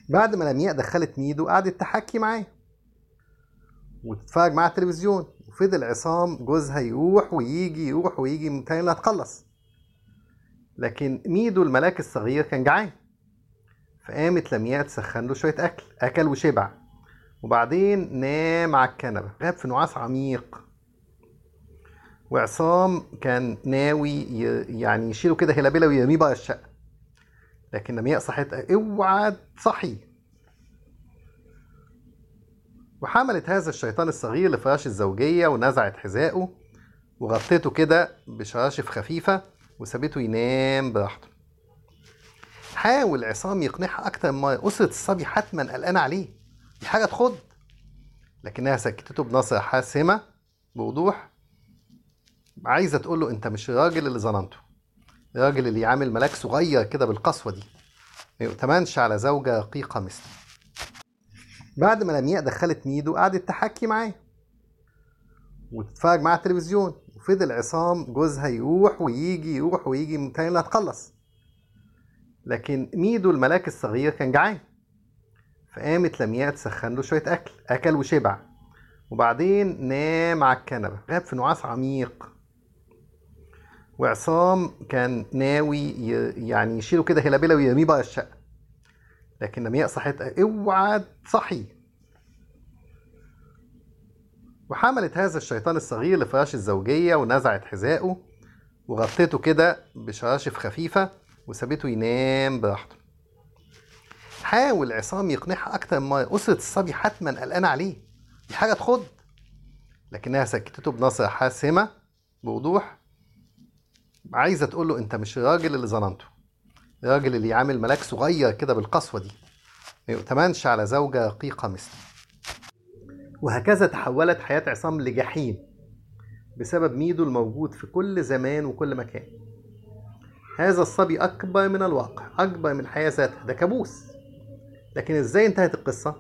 بعد ما لمياء دخلت ميدو قعدت تحكي معاه وتتفرج معاه على التلفزيون وفضل عصام جوزها يروح ويجي يروح ويجي متهيألي انها تخلص لكن ميدو الملاك الصغير كان جعان فقامت لمياء تسخن له شوية أكل أكل وشبع وبعدين نام على الكنبة غاب في نعاس عميق وعصام كان ناوي ي- يعني يشيله كده هلابيلا ويرميه بره الشقة لكن لمياء صحت اوعى تصحي وحملت هذا الشيطان الصغير لفراش الزوجية ونزعت حذائه وغطيته كده بشراشف خفيفة وسابته ينام براحته حاول عصام يقنعها أكتر من مرة أسرة الصبي حتما قلقانة عليه دي حاجة تخض لكنها سكتته بنظرة حاسمة بوضوح عايزة تقول له أنت مش الراجل اللي ظننته الراجل اللي يعامل ملاك صغير كده بالقسوة دي ما يؤتمنش على زوجة رقيقة مثلي بعد ما لمياء دخلت ميدو قعدت تحكي معاه وتتفرج معاه على التلفزيون وفضل عصام جوزها يروح ويجي يروح ويجي متهيألي انها تخلص لكن ميدو الملاك الصغير كان جعان فقامت لمياء تسخن له شوية أكل أكل وشبع وبعدين نام على الكنبة غاب في نعاس عميق وعصام كان ناوي ي- يعني يشيله كده هلابيلا ويرميه بره الشقة لكن لمياء صحت اوعى تصحي وحملت هذا الشيطان الصغير لفراش الزوجية ونزعت حذائه وغطيته كده بشراشف خفيفة وسابته ينام براحته حاول عصام يقنعها أكتر من مرة أسرة الصبي حتما قلقانة عليه دي حاجة تخض لكنها سكتته بنظرة حاسمة بوضوح عايزة تقول له أنت مش الراجل اللي ظننته الراجل اللي يعامل ملاك صغير كده بالقسوة دي ما يؤتمنش على زوجة رقيقة مثلي وهكذا تحولت حياة عصام لجحيم بسبب ميدو الموجود في كل زمان وكل مكان هذا الصبي أكبر من الواقع أكبر من الحياة ذاتها ده كابوس لكن إزاي انتهت القصة؟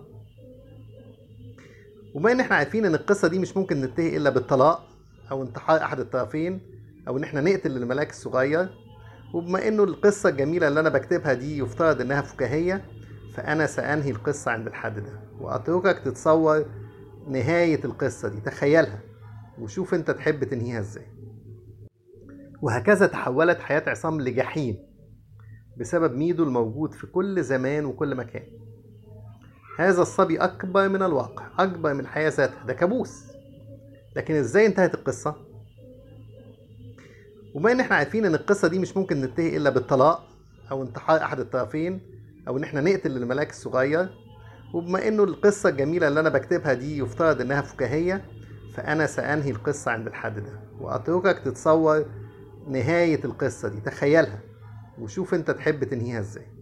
وبما إن إحنا عارفين إن القصة دي مش ممكن ننتهي إلا بالطلاق أو انتحار أحد الطرفين أو إن إحنا نقتل الملاك الصغير وبما إنه القصة الجميلة اللي أنا بكتبها دي يفترض إنها فكاهية فأنا سأنهي القصة عند الحد ده وأتركك تتصور نهاية القصة دي تخيلها وشوف أنت تحب تنهيها إزاي وهكذا تحولت حياة عصام لجحيم بسبب ميدو الموجود في كل زمان وكل مكان هذا الصبي أكبر من الواقع أكبر من الحياة ذاتها ده كابوس لكن إزاي انتهت القصة؟ وبما إن إحنا عارفين إن القصة دي مش ممكن ننتهي إلا بالطلاق أو انتحار أحد الطرفين أو إن إحنا نقتل الملاك الصغير وبما إنه القصة الجميلة اللي أنا بكتبها دي يفترض إنها فكاهية فأنا سأنهي القصة عند الحد ده وأتركك تتصور نهاية القصة دي تخيلها وشوف أنت تحب تنهيها إزاي